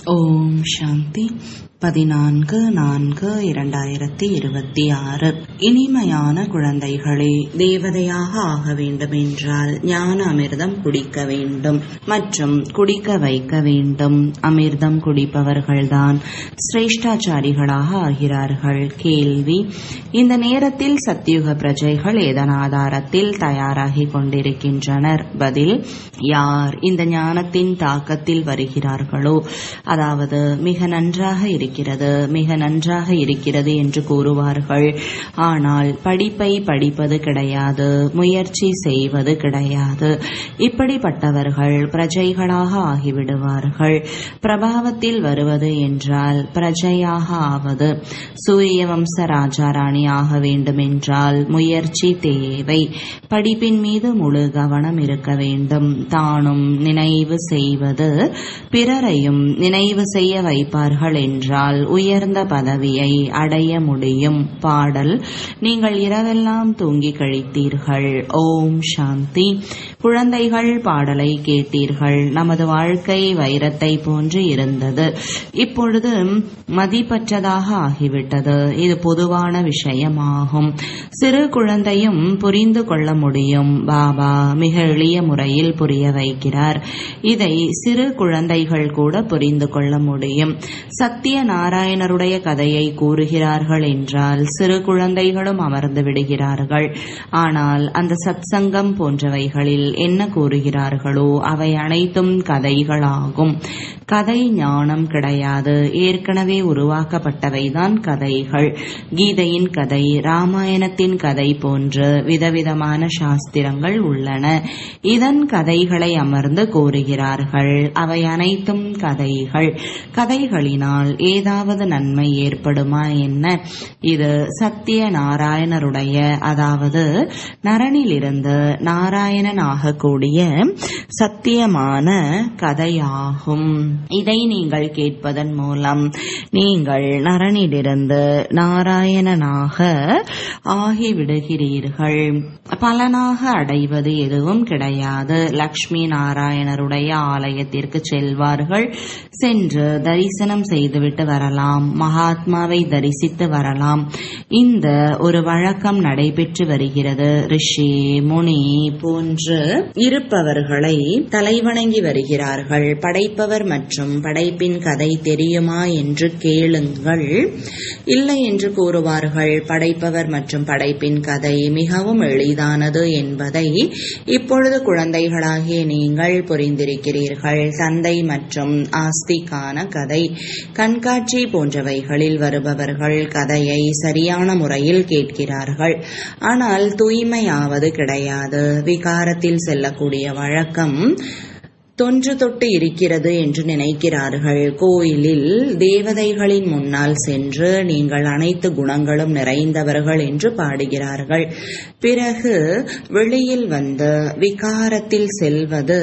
ஓம் சாந்தி பதினான்கு நான்கு இரண்டாயிரத்தி இருபத்தி ஆறு இனிமையான குழந்தைகளே தேவதையாக ஆக வேண்டும் என்றால் ஞான அமிர்தம் குடிக்க வேண்டும் மற்றும் குடிக்க வைக்க வேண்டும் அமிர்தம் குடிப்பவர்கள்தான் சிரேஷ்டாச்சாரிகளாக ஆகிறார்கள் கேள்வி இந்த நேரத்தில் சத்தியுக பிரஜைகள் எதன் ஆதாரத்தில் தயாராகி கொண்டிருக்கின்றனர் பதில் யார் இந்த ஞானத்தின் தாக்கத்தில் வருகிறார்களோ அதாவது மிக நன்றாக இருக்கிறது மிக நன்றாக இருக்கிறது என்று கூறுவார்கள் ஆனால் படிப்பை படிப்பது கிடையாது முயற்சி செய்வது கிடையாது இப்படிப்பட்டவர்கள் பிரஜைகளாக ஆகிவிடுவார்கள் பிரபாவத்தில் வருவது என்றால் பிரஜையாக ஆவது சூரிய வம்ச ராஜாராணி ஆக வேண்டும் என்றால் முயற்சி தேவை படிப்பின் மீது முழு கவனம் இருக்க வேண்டும் தானும் நினைவு செய்வது பிறரையும் நினைவு செய்ய வைப்பார்கள் என்றால் உயர்ந்த பதவியை அடைய முடியும் பாடல் நீங்கள் இரவெல்லாம் தூங்கி கழித்தீர்கள் ஓம் சாந்தி குழந்தைகள் பாடலை கேட்டீர்கள் நமது வாழ்க்கை வைரத்தை போன்று இருந்தது இப்பொழுது மதிப்பற்றதாக ஆகிவிட்டது இது பொதுவான விஷயமாகும் சிறு குழந்தையும் புரிந்து கொள்ள முடியும் பாபா மிக எளிய முறையில் புரிய வைக்கிறார் இதை சிறு குழந்தைகள் கூட புரிந்து கொள்ள முடியும் சத்திய நாராயணருடைய கதையை கூறுகிறார்கள் என்றால் சிறு குழந்தைகளும் அமர்ந்து விடுகிறார்கள் ஆனால் அந்த சத்சங்கம் போன்றவைகளில் என்ன கூறுகிறார்களோ அவை அனைத்தும் கதைகளாகும் கதை ஞானம் கிடையாது ஏற்கனவே உருவாக்கப்பட்டவைதான் கதைகள் கீதையின் கதை ராமாயணத்தின் கதை போன்று விதவிதமான சாஸ்திரங்கள் உள்ளன இதன் கதைகளை அமர்ந்து கூறுகிறார்கள் அவை அனைத்தும் கதைகள் கதைகளினால் ஏதாவது நன்மை ஏற்படுமா என்ன இது சத்திய நாராயணருடைய அதாவது நரனிலிருந்து நாராயணன் ஆகக்கூடிய சத்தியமான கதையாகும் இதை நீங்கள் கேட்பதன் மூலம் நீங்கள் நரனிலிருந்து நாராயணனாக ஆகிவிடுகிறீர்கள் பலனாக அடைவது எதுவும் கிடையாது லக்ஷ்மி நாராயணருடைய ஆலயத்திற்கு செல்வார்கள் சென்று தரிசனம் செய்துவிட்டு வரலாம் மகாத்மாவை தரிசித்து வரலாம் இந்த ஒரு வழக்கம் நடைபெற்று வருகிறது ரிஷி முனி போன்று இருப்பவர்களை தலைவணங்கி வருகிறார்கள் படைப்பவர் மற்றும் படைப்பின் கதை தெரியுமா என்று கேளுங்கள் இல்லை என்று கூறுவார்கள் படைப்பவர் மற்றும் படைப்பின் கதை மிகவும் எளிதானது என்பதை இப்பொழுது குழந்தைகளாகிய நீங்கள் புரிந்திருக்கிறீர்கள் தந்தை மற்றும் ஆஸ்திக்கான கதை கண்காட்சி போன்றவைகளில் வருபவர்கள் கதையை சரியான முறையில் கேட்கிறார்கள் ஆனால் தூய்மையாவது கிடையாது விகாரத்தில் செல்லக்கூடிய வழக்கம் தொன்று தொட்டு இருக்கிறது என்று நினைக்கிறார்கள் கோயிலில் தேவதைகளின் முன்னால் சென்று நீங்கள் அனைத்து குணங்களும் நிறைந்தவர்கள் என்று பாடுகிறார்கள் பிறகு வெளியில் வந்து விகாரத்தில் செல்வது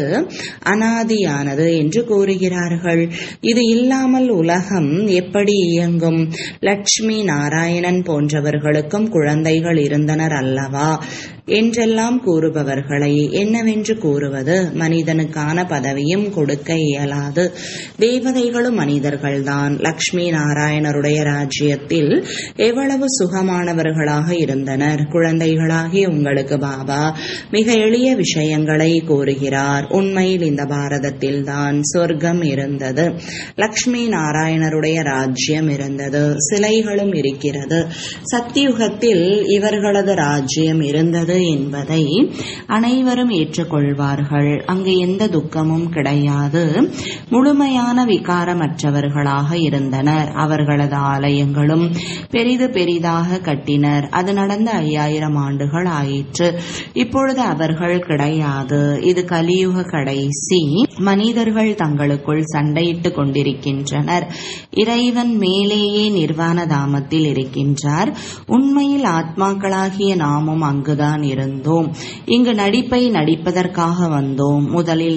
அனாதியானது என்று கூறுகிறார்கள் இது இல்லாமல் உலகம் எப்படி இயங்கும் லட்சுமி நாராயணன் போன்றவர்களுக்கும் குழந்தைகள் இருந்தனர் அல்லவா என்றெல்லாம் கூறுபவர்களை என்னவென்று கூறுவது மனிதனுக்கான பதவியும் கொடுக்க இயலாது தேவதைகளும் மனிதர்கள்தான் லக்ஷ்மி நாராயணருடைய ராஜ்யத்தில் எவ்வளவு சுகமானவர்களாக இருந்தனர் குழந்தைகளாகிய உங்களுக்கு பாபா மிக எளிய விஷயங்களை கூறுகிறார் உண்மையில் இந்த பாரதத்தில் தான் சொர்க்கம் இருந்தது லக்ஷ்மி நாராயணருடைய ராஜ்யம் இருந்தது சிலைகளும் இருக்கிறது சத்தியுகத்தில் இவர்களது ராஜ்யம் இருந்தது என்பதை அனைவரும் ஏற்றுக்கொள்வார்கள் அங்கு எந்த துக்கமும் கிடையாது முழுமையான விகாரமற்றவர்களாக இருந்தனர் அவர்களது ஆலயங்களும் பெரிது பெரிதாக கட்டினர் அது நடந்த ஐயாயிரம் ஆண்டுகள் ஆயிற்று இப்பொழுது அவர்கள் கிடையாது இது கலியுக கடைசி மனிதர்கள் தங்களுக்குள் சண்டையிட்டுக் கொண்டிருக்கின்றனர் இறைவன் மேலேயே நிர்வாண தாமத்தில் இருக்கின்றார் உண்மையில் ஆத்மாக்களாகிய நாமும் அங்குதான் இருந்தோம் இங்கு நடிப்பை நடிப்பதற்காக வந்தோம் முதலில் நாம்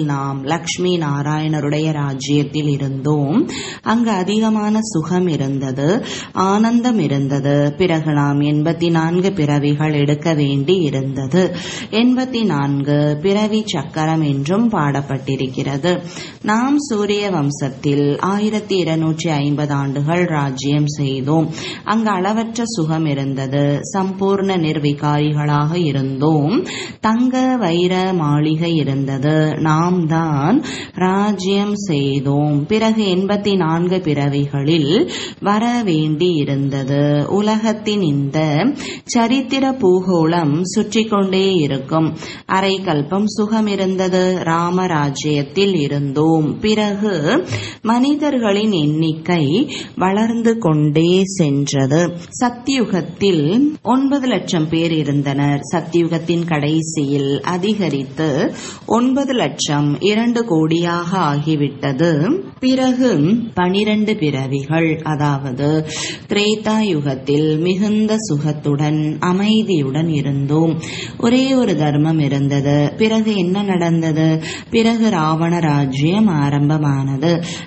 லக்ஷ்மி நாராயணருடைய ராஜ்யத்தில் இருந்தோம் அங்கு அதிகமான சுகம் இருந்தது ஆனந்தம் இருந்தது பிறகு நாம் எண்பத்தி நான்கு பிறவிகள் எடுக்க வேண்டி இருந்தது எண்பத்தி நான்கு பிறவி சக்கரம் என்றும் பாடப்பட்டிருக்கிறது நாம் சூரிய வம்சத்தில் ஆயிரத்தி இருநூற்றி ஐம்பது ஆண்டுகள் ராஜ்யம் செய்தோம் அங்கு அளவற்ற சுகம் இருந்தது சம்பூர்ண நிர்விகாரிகளாக இருந்தோம் தங்க வைர மாளிகை இருந்தது நாம் தான் ராஜ்யம் செய்தோம் பிறகு எண்பத்தி நான்கு பிறவிகளில் வர வேண்டி இருந்தது உலகத்தின் இந்த சரித்திர பூகோளம் சுற்றி கொண்டே இருக்கும் அரை கல்பம் சுகம் இருந்தது ராமராஜ்யத்தில் இருந்தோம் பிறகு மனிதர்களின் எண்ணிக்கை வளர்ந்து கொண்டே சென்றது சத்தியுகத்தில் ஒன்பது லட்சம் பேர் இருந்தனர் சத்தியுகத்தின் கடைசியில் அதிகரித்து ஒன்பது லட்சம் இரண்டு கோடியாக ஆகிவிட்டது பிறகு பனிரண்டு பிறவிகள் அதாவது திரேதா யுகத்தில் மிகுந்த சுகத்துடன் அமைதியுடன் இருந்தோம் ஒரே ஒரு தர்மம் இருந்தது பிறகு என்ன நடந்தது பிறகு ராவண ராஜ்யம் ஆரம்பமானது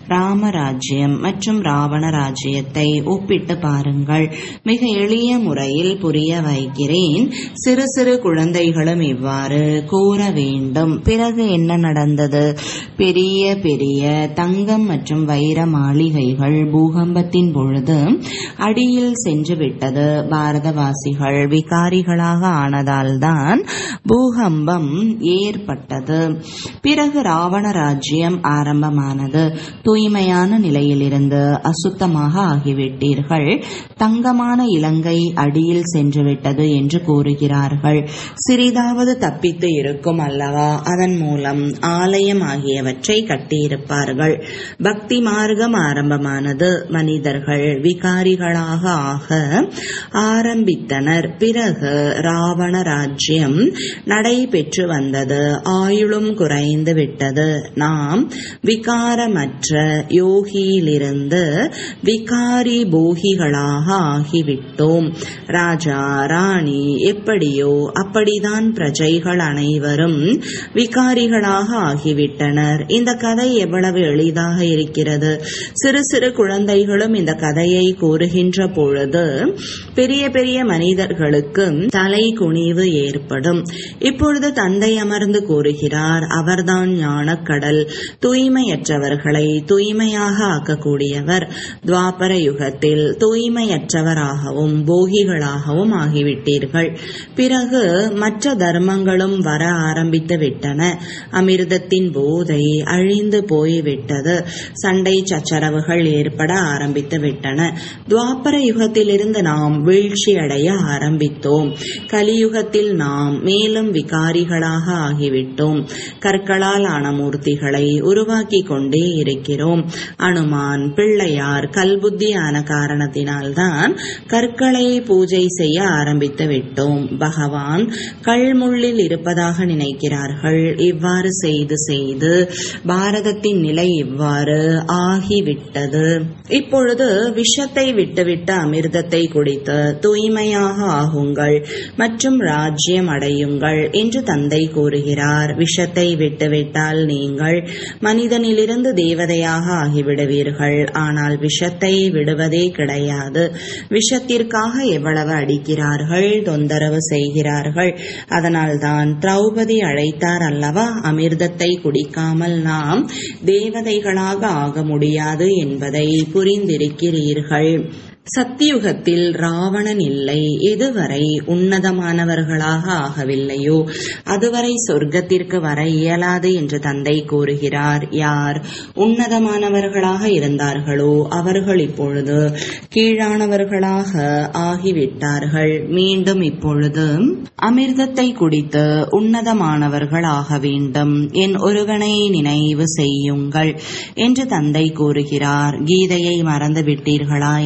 ராமராஜ்யம் மற்றும் ராவண ராஜ்யத்தை ஒப்பிட்டு பாருங்கள் மிக எளிய முறையில் புரிய வைக்கிறேன் சிறு சிறு குழந்தைகளும் இவ்வாறு கூற வேண்டும் பிறகு என்ன நடந்தது பெரிய பெரிய தங்கம் மற்றும் வைர மாளிகைகள் பூகம்பத்தின் பொழுது அடியில் சென்று விட்டது பாரதவாசிகள் விகாரிகளாக ஆனதால்தான் பூகம்பம் ஏற்பட்டது பிறகு ராவண ராஜ்யம் ஆரம்பமானது தூய்மையான நிலையிலிருந்து அசுத்தமாக ஆகிவிட்டீர்கள் தங்கமான இலங்கை அடியில் சென்று விட்டது என்று கூறுகிறார்கள் சிறிதாவது தப்பித்து இருக்கும் அல்லவா அதன் மூலம் ஆலயம் ஆகியவற்றை கட்டியிருப்பார்கள் பக்தி மார்க்கம் ஆரம்பமானது மனிதர்கள் விகாரிகளாக ஆக ஆரம்பித்தனர் பிறகு ராவண ராஜ்யம் நடைபெற்று வந்தது ஆயுளும் குறைந்து விட்டது நாம் விகாரமற்ற யோகியிலிருந்து விகாரி போகிகளாக ஆகிவிட்டோம் ராஜா ராணி எப்படியோ அப்படிதான் பிரஜைகள் அனைவரும் விகாரிகளாக ஆகிவிட்டனர் இந்த கதை எவ்வளவு எளிதாக இருக்கிறது சிறு சிறு குழந்தைகளும் இந்த கதையை கூறுகின்ற பொழுது பெரிய பெரிய மனிதர்களுக்கு தலை குனிவு ஏற்படும் இப்பொழுது தந்தை அமர்ந்து கூறுகிறார் அவர்தான் ஞானக்கடல் தூய்மையற்றவர்களை தூய்மையாக ஆக்கக்கூடியவர் துவாபர யுகத்தில் தூய்மையற்றவராகவும் போகிகளாகவும் ஆகிவிட்டீர்கள் பிறகு மற்ற தர்மங்களும் வர ஆரம்பித்து விட்டன அமிர்தத்தின் போதை அழிந்து போய்விட்டது சண்டை சச்சரவுகள் ஏற்பட ஆரம்பித்து விட்டன துவாபர யுகத்திலிருந்து நாம் வீழ்ச்சி அடைய ஆரம்பித்தோம் கலியுகத்தில் நாம் மேலும் விகாரிகளாக ஆகிவிட்டோம் கற்களால் ஆன மூர்த்திகளை உருவாக்கி கொண்டே இருக்கிறோம் அனுமான் பிள்ளையார் கல்புத்தியான காரணத்தினால்தான் கற்களை பூஜை செய்ய ஆரம்பித்து விட்டோம் பகவான் கல்முள்ளில் இருப்பதாக நினைக்கிறார்கள் இவ்வாறு செய்து செய்து பாரதத்தின் நிலை இவ்வாறு ஆகிவிட்டது இப்பொழுது விஷத்தை விட்டுவிட்டு அமிர்தத்தை குடித்து தூய்மையாக ஆகுங்கள் மற்றும் ராஜ்யம் அடையுங்கள் என்று தந்தை கூறுகிறார் விஷத்தை விட்டுவிட்டால் நீங்கள் மனிதனிலிருந்து தேவதையாக ஆகிவிடுவீர்கள் ஆனால் விஷத்தை விடுவதே கிடையாது விஷத்திற்காக எவ்வளவு அடிக்கிறார்கள் தொந்தரவு செய்கிறார்கள் அதனால்தான் திரௌபதி அழைத்தார் அல்லவா அமிர்தத்தை குடிக்காமல் நாம் தேவதைகளாக ஆக முடியாது என்பதை புரிந்திருக்கிறீர்கள் சத்தியுகத்தில் ராவணன் இல்லை எதுவரை உன்னதமானவர்களாக ஆகவில்லையோ அதுவரை சொர்க்கத்திற்கு வர இயலாது என்று தந்தை கூறுகிறார் யார் உன்னதமானவர்களாக இருந்தார்களோ அவர்கள் இப்பொழுது கீழானவர்களாக ஆகிவிட்டார்கள் மீண்டும் இப்பொழுது அமிர்தத்தை குடித்து உன்னதமானவர்கள் ஆக வேண்டும் என் ஒருவனை நினைவு செய்யுங்கள் என்று தந்தை கூறுகிறார் கீதையை மறந்து விட்டீர்களா என்ன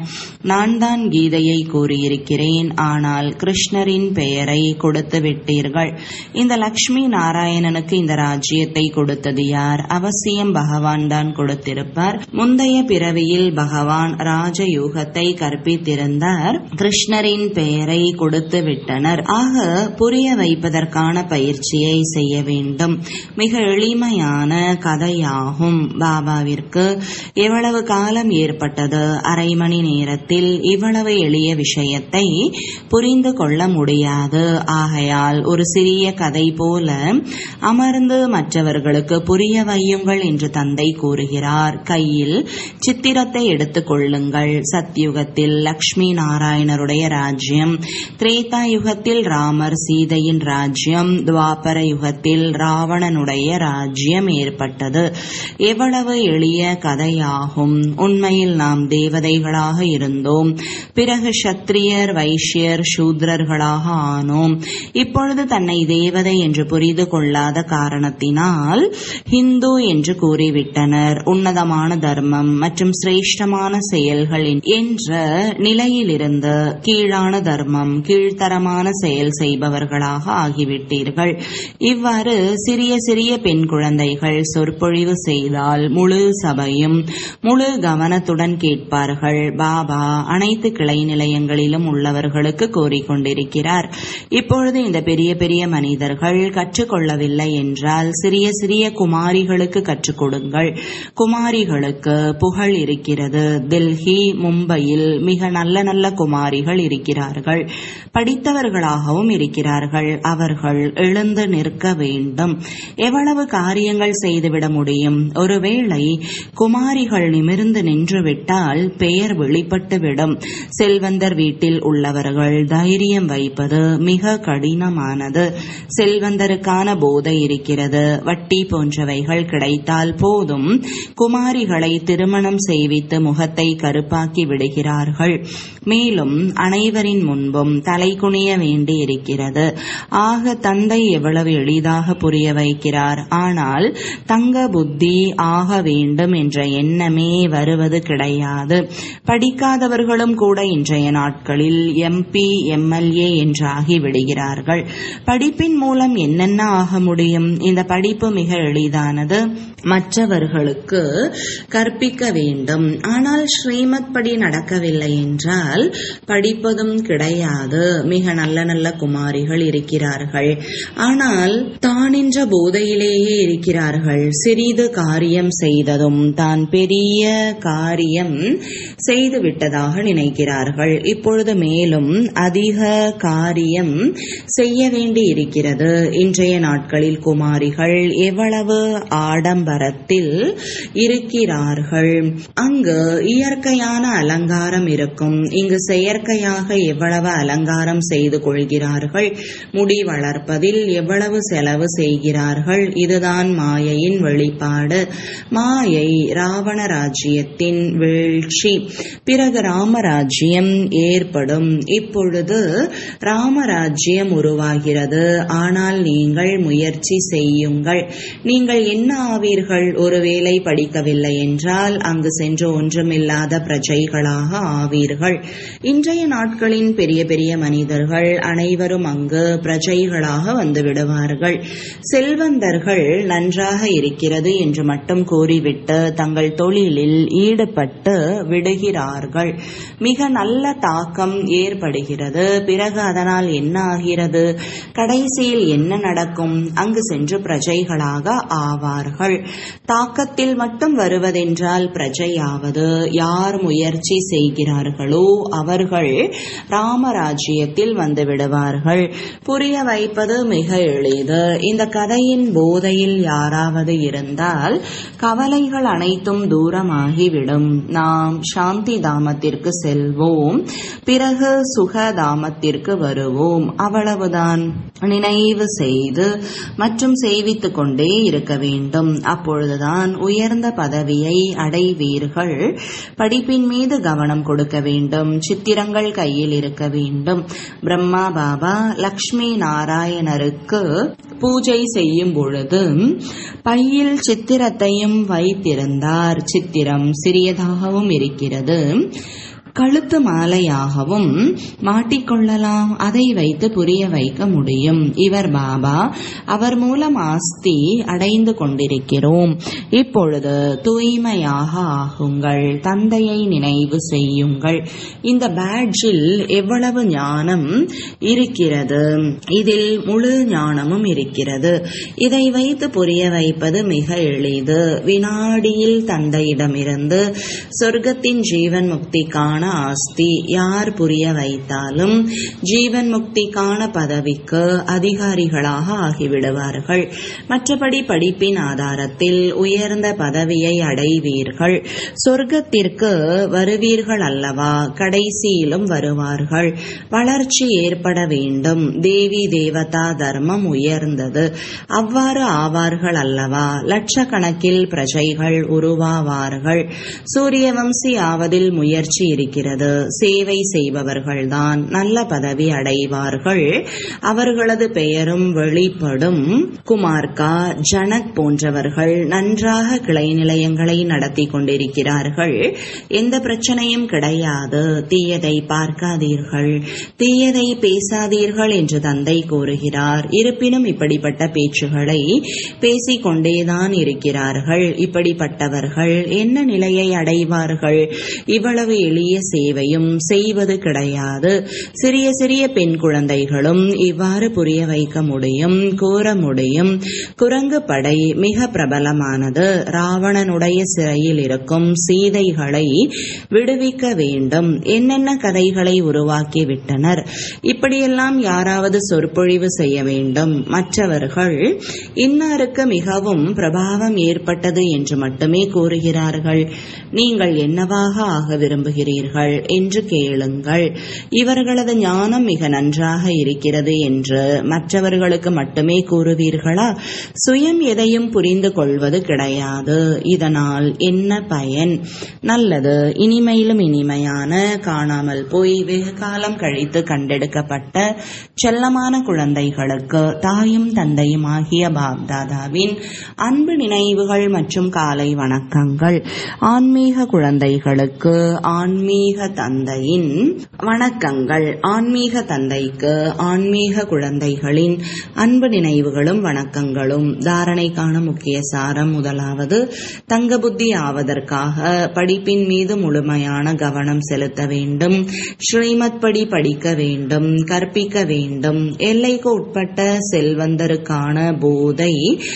நான் தான் கீதையை கூறியிருக்கிறேன் ஆனால் கிருஷ்ணரின் பெயரை கொடுத்து விட்டீர்கள் இந்த லக்ஷ்மி நாராயணனுக்கு இந்த ராஜ்யத்தை கொடுத்தது யார் அவசியம் பகவான் தான் கொடுத்திருப்பார் முந்தைய பிறவியில் பகவான் ராஜயோகத்தை கற்பித்திருந்தார் கிருஷ்ணரின் பெயரை கொடுத்து விட்டனர் ஆக புரிய வைப்பதற்கான பயிற்சியை செய்ய வேண்டும் மிக எளிமையான கதையாகும் பாபாவிற்கு எவ்வளவு காலம் ஏற்பட்டது அரை மணி நேரத்தில் இவ்வளவு எளிய விஷயத்தை புரிந்து கொள்ள முடியாது ஆகையால் ஒரு சிறிய கதை போல அமர்ந்து மற்றவர்களுக்கு புரிய வையுங்கள் என்று தந்தை கூறுகிறார் கையில் சித்திரத்தை எடுத்துக் கொள்ளுங்கள் சத்யுகத்தில் லக்ஷ்மி நாராயணருடைய ராஜ்யம் திரேதா யுகத்தில் ராமர் சீதையின் ராஜ்யம் துவாபர யுகத்தில் ராவணனுடைய ராஜ்யம் ஏற்பட்டது எவ்வளவு எளிய கதையாகும் உண்மையில் நாம் தேவதைகளாக இருந்தோம் பிறகு சத்திரியர் வைஷ்யர் சூத்ரர்களாக ஆனோம் இப்பொழுது தன்னை தேவதை என்று புரிந்து கொள்ளாத காரணத்தினால் ஹிந்து என்று கூறிவிட்டனர் உன்னதமான தர்மம் மற்றும் சிரேஷ்டமான செயல்கள் என்ற நிலையிலிருந்து கீழான தர்மம் கீழ்த்தரமான செயல் செய்பவர்களாக ஆகிவிட்டீர்கள் இவ்வாறு சிறிய சிறிய பெண் குழந்தைகள் சொற்பொழிவு செய்தால் முழு சபையும் முழு கவனத்துடன் கேட்பார்கள் பாபா அனைத்து கிளை நிலையங்களிலும் உள்ளவர்களுக்கு கூறிக்கொண்டிருக்கிறார் இப்பொழுது இந்த பெரிய பெரிய மனிதர்கள் கற்றுக்கொள்ளவில்லை என்றால் சிறிய சிறிய குமாரிகளுக்கு கற்றுக் கொடுங்கள் குமாரிகளுக்கு புகழ் இருக்கிறது டெல்லி மும்பையில் மிக நல்ல நல்ல குமாரிகள் இருக்கிறார்கள் படித்தவர்களாகவும் இருக்கிறார்கள் அவர்கள் எழுந்து நிற்க வேண்டும் எவ்வளவு காரியங்கள் செய்துவிட முடியும் ஒருவேளை குமாரிகள் நிமிர்ந்து நின்றுவிட்டால் பெயர் வெளிப்பட்டுவிடும் செல்வந்தர் வீட்டில் உள்ளவர்கள் தைரியம் வைப்பது மிக கடினமானது செல்வந்தருக்கான போதை இருக்கிறது வட்டி போன்றவைகள் கிடைத்தால் போதும் குமாரிகளை திருமணம் செய்வித்து முகத்தை கருப்பாக்கி விடுகிறார்கள் மேலும் அனைவரின் முன்பும் தலை குனிய வேண்டி இருக்கிறது ஆக தந்தை எவ்வளவு எளிதாக புரிய வைக்கிறார் ஆனால் தங்க புத்தி ஆக வேண்டும் என்ற எண்ணமே வருவது கிடையாது படிக்காதவர்களும் கூட இன்றைய நாட்களில் எம்பி எம்எல்ஏ என்றாகி விடுகிறார்கள் படிப்பின் மூலம் என்னென்ன ஆக முடியும் இந்த படிப்பு மிக எளிதானது மற்றவர்களுக்கு கற்பிக்க வேண்டும் ஆனால் ஸ்ரீமத் படி நடக்கவில்லை என்றால் படிப்பதும் கிடையாது மிக நல்ல நல்ல குமாரிகள் இருக்கிறார்கள் ஆனால் தானின்ற போதையிலேயே இருக்கிறார்கள் சிறிது காரியம் செய்ததும் தான் பெரிய காரியம் செய்து விட்டதாக நினைக்கிறார்கள் இப்பொழுது மேலும் அதிக காரியம் செய்ய வேண்டி இருக்கிறது இன்றைய நாட்களில் குமாரிகள் எவ்வளவு ஆடம்பரத்தில் இருக்கிறார்கள் அங்கு இயற்கையான அலங்காரம் இருக்கும் இங்கு செயற்கையாக எவ்வளவு அலங்காரம் செய்து கொள்கிறார்கள் முடி வளர்ப்பதில் எவ்வளவு செலவு செய்கிறார்கள் இதுதான் மாயையின் வெளிப்பாடு மாயை ராவண ராஜ்யத்தின் வீழ்ச்சி பிறகு ராமராஜ்யம் ஏற்படும் இப்பொழுது ராமராஜ்யம் உருவாகிறது ஆனால் நீங்கள் முயற்சி செய்யுங்கள் நீங்கள் என்ன ஆவீர்கள் ஒருவேளை படிக்கவில்லை என்றால் அங்கு சென்று ஒன்றுமில்லாத பிரஜைகளாக ஆவீர்கள் இன்றைய நாட்களின் பெரிய பெரிய மனிதர்கள் அனைவரும் அங்கு பிரஜைகளாக வந்து விடுவார்கள் செல்வந்தர்கள் நன்றாக இருக்கிறது என்று மட்டும் கூறிவிட்டு தங்கள் தொழிலில் ஈடுபட்டு விடுகிறார்கள் மிக நல்ல தாக்கம் ஏற்படுகிறது பிறகு அதனால் என்ன ஆகிறது கடைசியில் என்ன நடக்கும் அங்கு சென்று பிரஜைகளாக ஆவார்கள் தாக்கத்தில் மட்டும் வருவதென்றால் பிரஜையாவது யார் முயற்சி செய்கிறார்களோ அவர்கள் ராமராஜ்யத்தில் வந்து விடுவார்கள் புரிய வைப்பது மிக எளிது இந்த கதையின் போதையில் யாராவது இருந்தால் கவலைகள் அனைத்தும் தூரமாகிவிடும் நாம் சாந்தி தாமத்திற்கு செல்வோம் பிறகு சுகதாமத்திற்கு வருவோம் அவ்வளவுதான் நினைவு செய்து மற்றும் செய்வித்துக் கொண்டே இருக்க வேண்டும் அப்பொழுதுதான் உயர்ந்த பதவியை அடைவீர்கள் படிப்பின் மீது கவனம் கொடுக்க வேண்டும் சித்திரங்கள் கையில் இருக்க வேண்டும் பிரம்மா பாபா லக்ஷ்மி நாராயணருக்கு பூஜை செய்யும் பொழுது பையில் சித்திரத்தையும் வைத்திருந்தார் சித்திரம் சிறியதாகவும் இருக்கிறது கழுத்து மாலையாகவும் மாட்டிக்கொள்ளலாம் அதை வைத்து புரிய வைக்க முடியும் இவர் பாபா அவர் மூலம் ஆஸ்தி அடைந்து கொண்டிருக்கிறோம் இப்பொழுது தூய்மையாக ஆகுங்கள் தந்தையை நினைவு செய்யுங்கள் இந்த பேட்ஜில் எவ்வளவு ஞானம் இருக்கிறது இதில் முழு ஞானமும் இருக்கிறது இதை வைத்து புரிய வைப்பது மிக எளிது வினாடியில் தந்தையிடமிருந்து சொர்க்கத்தின் ஜீவன் முக்திக்கான ஆஸ்தி யார் புரிய வைத்தாலும் ஜீவன் முக்திக்கான பதவிக்கு அதிகாரிகளாக ஆகிவிடுவார்கள் மற்றபடி படிப்பின் ஆதாரத்தில் உயர்ந்த பதவியை அடைவீர்கள் சொர்க்கத்திற்கு வருவீர்கள் அல்லவா கடைசியிலும் வருவார்கள் வளர்ச்சி ஏற்பட வேண்டும் தேவி தேவதா தர்மம் உயர்ந்தது அவ்வாறு ஆவார்கள் அல்லவா லட்சக்கணக்கில் பிரஜைகள் உருவாவார்கள் சூரிய வம்சி ஆவதில் முயற்சி இருக்கிறது சேவை செய்பவர்கள்தான் நல்ல பதவி அடைவார்கள் அவர்களது பெயரும் வெளிப்படும் குமார்கா ஜனக் போன்றவர்கள் நன்றாக கிளை நிலையங்களை நடத்தி கொண்டிருக்கிறார்கள் எந்த பிரச்சனையும் கிடையாது தீயதை பார்க்காதீர்கள் தீயதை பேசாதீர்கள் என்று தந்தை கூறுகிறார் இருப்பினும் இப்படிப்பட்ட பேச்சுகளை பேசிக் கொண்டேதான் இருக்கிறார்கள் இப்படிப்பட்டவர்கள் என்ன நிலையை அடைவார்கள் இவ்வளவு எளிய சேவையும் செய்வது கிடையாது சிறிய சிறிய பெண் குழந்தைகளும் இவ்வாறு புரிய வைக்க முடியும் கூற முடியும் குரங்கு படை மிக பிரபலமானது ராவணனுடைய சிறையில் இருக்கும் சீதைகளை விடுவிக்க வேண்டும் என்னென்ன கதைகளை உருவாக்கி விட்டனர் இப்படியெல்லாம் யாராவது சொற்பொழிவு செய்ய வேண்டும் மற்றவர்கள் இன்னாருக்கு மிகவும் பிரபாவம் ஏற்பட்டது என்று மட்டுமே கூறுகிறார்கள் நீங்கள் என்னவாக ஆக விரும்புகிறீர்கள் என்று கேளுங்கள் இவர்களது ஞானம் மிக நன்றாக இருக்கிறது என்று மற்றவர்களுக்கு மட்டுமே கூறுவீர்களா சுயம் எதையும் புரிந்து கொள்வது கிடையாது இதனால் என்ன பயன் நல்லது இனிமையிலும் இனிமையான காணாமல் போய் வெகு காலம் கழித்து கண்டெடுக்கப்பட்ட செல்லமான குழந்தைகளுக்கு தாயும் தந்தையும் ஆகிய பாப்தாதாவின் அன்பு நினைவுகள் மற்றும் காலை வணக்கங்கள் ஆன்மீக குழந்தைகளுக்கு ஆன்மீக தந்தையின் வணக்கங்கள் ஆன்மீக தந்தைக்கு ஆன்மீக குழந்தைகளின் அன்பு நினைவுகளும் வணக்கங்களும் தாரணைக்கான முக்கிய சாரம் முதலாவது தங்க புத்தி ஆவதற்காக படிப்பின் மீது முழுமையான கவனம் செலுத்த வேண்டும் ஸ்ரீமத் படி படிக்க வேண்டும் கற்பிக்க வேண்டும் எல்லைக்கு உட்பட்ட செல்வந்தருக்கான போதை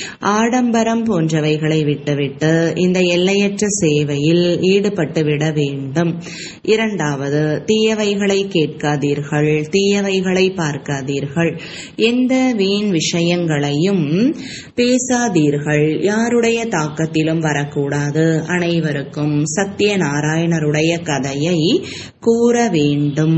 ஆடம்பரம் போன்றவைகளை விட்டுவிட்டு இந்த எல்லையற்ற சேவையில் ஈடுபட்டு விட வேண்டும் இரண்டாவது தீயவைகளை கேட்காதீர்கள் தீயவைகளை பார்க்காதீர்கள் எந்த வீண் விஷயங்களையும் பேசாதீர்கள் யாருடைய தாக்கத்திலும் வரக்கூடாது அனைவருக்கும் சத்யநாராயணருடைய கதையை கூற வேண்டும்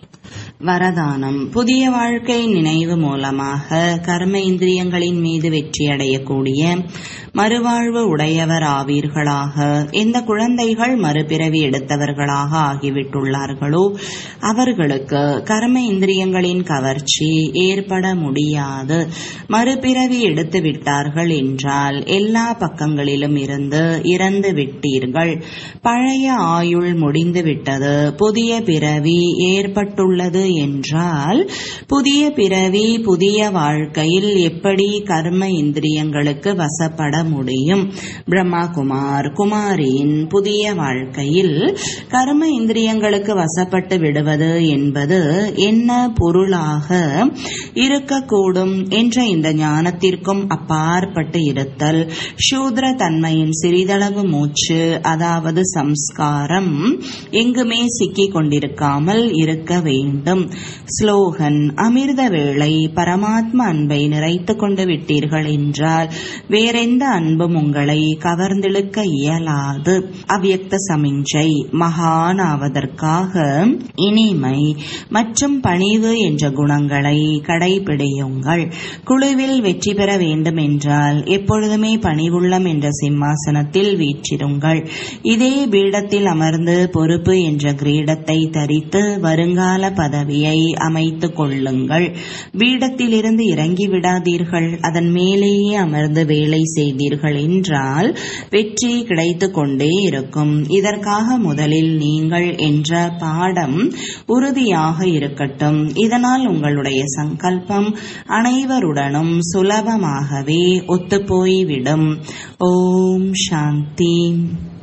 வரதானம் புதிய வாழ்க்கை நினைவு மூலமாக கர்ம இந்திரியங்களின் மீது வெற்றியடையக்கூடிய மறுவாழ்வு உடையவர் ஆவீர்களாக எந்த குழந்தைகள் மறுபிறவி எடுத்தவர்களாக ஆகிவிட்டுள்ளார்களோ அவர்களுக்கு கர்ம இந்திரியங்களின் கவர்ச்சி ஏற்பட முடியாது மறுபிறவி எடுத்து விட்டார்கள் என்றால் எல்லா பக்கங்களிலும் இருந்து இறந்து விட்டீர்கள் பழைய ஆயுள் முடிந்து விட்டது புதிய பிறவி ஏற்பட்டுள்ளது என்றால் புதிய பிறவி புதிய வாழ்க்கையில் எப்படி கர்ம இந்திரியங்களுக்கு வசப்பட முடியும் பிரம்மா குமார் குமாரின் புதிய வாழ்க்கையில் கர்ம இந்திரியங்களுக்கு வசப்பட்டு விடுவது என்பது என்ன பொருளாக இருக்கக்கூடும் என்ற இந்த ஞானத்திற்கும் அப்பாற்பட்டு இருத்தல் சூத்ர தன்மையின் சிறிதளவு மூச்சு அதாவது சம்ஸ்காரம் எங்குமே சிக்கிக் கொண்டிருக்காமல் இருக்க வேண்டும் ஸ்லோகன் அமிர்த வேளை பரமாத்ம அன்பை நிறைத்துக் கொண்டு விட்டீர்கள் என்றால் வேறெந்த அன்பும் உங்களை கவர்ந்திழுக்க இயலாது அவ்யக்த சமிஞ்சை மகான் ஆவதற்காக இனிமை மற்றும் பணிவு என்ற குணங்களை கடைபிடியுங்கள் குழுவில் வெற்றி பெற வேண்டும் என்றால் எப்பொழுதுமே பணிவுள்ளம் என்ற சிம்மாசனத்தில் வீற்றிருங்கள் இதே பீடத்தில் அமர்ந்து பொறுப்பு என்ற கிரீடத்தை தரித்து வருங்கால பதவி பதவியை அமைத்து கொள்ளுங்கள் பீடத்திலிருந்து இறங்கி விடாதீர்கள் அதன் மேலேயே அமர்ந்து வேலை செய்தீர்கள் என்றால் வெற்றி கிடைத்து கொண்டே இருக்கும் இதற்காக முதலில் நீங்கள் என்ற பாடம் உறுதியாக இருக்கட்டும் இதனால் உங்களுடைய சங்கல்பம் அனைவருடனும் சுலபமாகவே ஒத்துப்போய்விடும் ஓம் சாந்தி